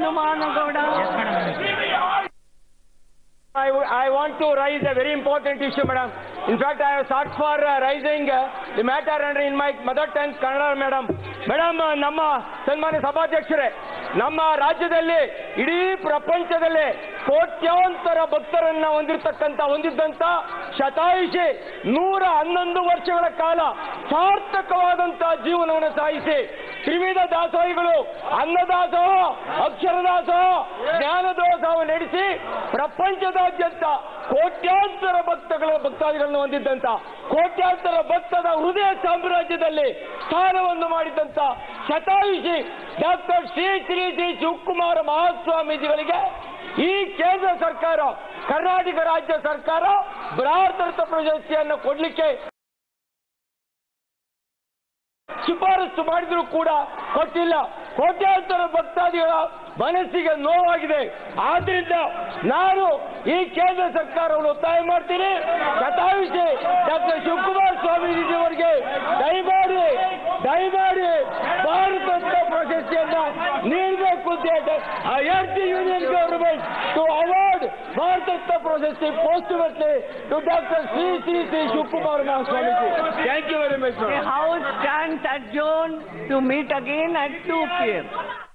Vinu Mahanagowda. I, I want to raise a very important issue, madam. In fact, I have sought for uh, raising uh, the matter under in my mother tongue, Kannada, madam. Madam ನಮ್ಮ ಸನ್ಮಾನ್ಯ ಸಭಾಧ್ಯಕ್ಷರೇ ನಮ್ಮ ರಾಜ್ಯದಲ್ಲಿ ಇಡೀ ಪ್ರಪಂಚದಲ್ಲಿ ಕೋಟ್ಯಾಂತರ ಭಕ್ತರನ್ನ ಹೊಂದಿರತಕ್ಕಂತ ಹೊಂದಿದ್ದಂತ ಶತಾಯುಷಿ ನೂರ ಹನ್ನೊಂದು ವರ್ಷಗಳ ಕಾಲ ಸಾರ್ಥಕವಾದಂತ ಜೀವನವನ್ನು ಸಾಗಿಸಿ ತ್ರಿವಿಧ ದಾಸೋಹಿಗಳು ಅನ್ನದಾಸೋಹ ಅಕ್ಷರದಾಸೋಹ ಜ್ಞಾನದಾಸೋಹ ನಡೆಸಿ ಪ್ರಪಂಚದಾದ್ಯಂತ ಕೋಟ್ಯಾಂತರ ಭಕ್ತಗಳ ಭಕ್ತಾದಿಗಳನ್ನು ಹೊಂದಿದ್ದಂತ ಕೋಟ್ಯಾಂತರ ಭಕ್ತದ ಹೃದಯ ಸಾಮ್ರಾಜ್ಯದಲ್ಲಿ ಸ್ಥಾನವನ್ನು ಮಾಡಿದಂತ ಶತಾಯುಷಿ ಡಾಕ್ಟರ್ ಶ್ರೀ ಶ್ರೀ ಶ್ರೀ ಶಿವಕುಮಾರ ಮಹಾಸ್ವಾಮೀಜಿಗಳಿಗೆ ಈ ಕೇಂದ್ರ ಸರ್ಕಾರ ಕರ್ನಾಟಕ ರಾಜ್ಯ ಸರ್ಕಾರ ಭಾರತ ಪ್ರಶಸ್ತಿಯನ್ನು ಕೊಡ್ಲಿಕ್ಕೆ ಶಿಫಾರಸು ಮಾಡಿದ್ರು ಕೂಡ ಕೊಟ್ಟಿಲ್ಲ ಕೋಟ್ಯಾಂತರ ಭಕ್ತಾದಿಗಳ ಮನಸ್ಸಿಗೆ ನೋವಾಗಿದೆ ಆದ್ರಿಂದ ನಾನು ಈ ಕೇಂದ್ರ ಸರ್ಕಾರವನ್ನು ಒತ್ತಾಯ ಮಾಡ್ತೀನಿ ಶತಾಯುಷಿ ಡಾಕ್ಟರ್ ಶಿವಕುಮಾರ್ ಸ್ವಾಮೀಜಿಯವರಿಗೆ ದಯಮಾಡಿ ದಯಮಾಡಿ ಭಾರತ ರತ್ನ ಪ್ರಶಸ್ತಿಯನ್ನ ನೀಡಬೇಕು ಅಂತ ಹೇಳಿ I urge the union government to award Bharat Ratna ಪ್ರಶಸ್ತಿ posthumously to doctor Shri Shri Shri Shivakumar Mahaswamiji thank you very much The House stands adjourned to meet again at 2 p.m.